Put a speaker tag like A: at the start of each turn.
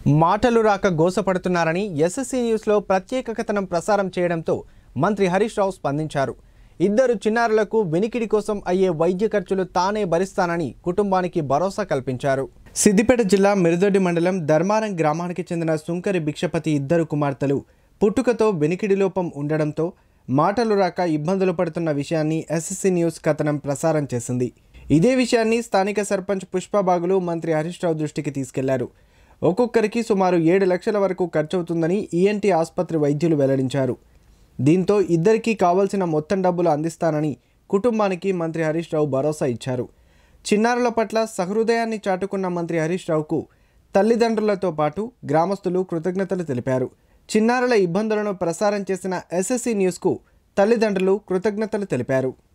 A: మాటలు రాక గోసపడుతున్నారని ఎస్ఎస్సీ న్యూస్లో ప్రత్యేక కథనం ప్రసారం చేయడంతో మంత్రి హరీష్ రావు స్పందించారు ఇద్దరు చిన్నారులకు వినికిడి కోసం అయ్యే వైద్య ఖర్చులు తానే భరిస్తానని కుటుంబానికి భరోసా కల్పించారు సిద్దిపేట జిల్లా మిరుదొడ్డి మండలం ధర్మారం గ్రామానికి చెందిన సుంకరి భిక్షపతి ఇద్దరు కుమార్తెలు పుట్టుకతో వినికిడి లోపం ఉండడంతో మాటలు రాక ఇబ్బందులు పడుతున్న విషయాన్ని ఎస్ఎస్సీ న్యూస్ కథనం ప్రసారం చేసింది ఇదే విషయాన్ని స్థానిక సర్పంచ్ పుష్పబాగులు మంత్రి హరీష్ రావు దృష్టికి తీసుకెళ్లారు ఒక్కొక్కరికి సుమారు ఏడు లక్షల వరకు ఖర్చవుతుందని ఈఎన్టీ ఆసుపత్రి వైద్యులు వెల్లడించారు దీంతో ఇద్దరికీ కావాల్సిన మొత్తం డబ్బులు అందిస్తానని కుటుంబానికి మంత్రి హరీష్ రావు భరోసా ఇచ్చారు చిన్నారుల పట్ల సహృదయాన్ని చాటుకున్న మంత్రి హరీష్ రావుకు తల్లిదండ్రులతో పాటు గ్రామస్తులు కృతజ్ఞతలు తెలిపారు చిన్నారుల ఇబ్బందులను ప్రసారం చేసిన ఎస్ఎస్సీ న్యూస్కు తల్లిదండ్రులు కృతజ్ఞతలు తెలిపారు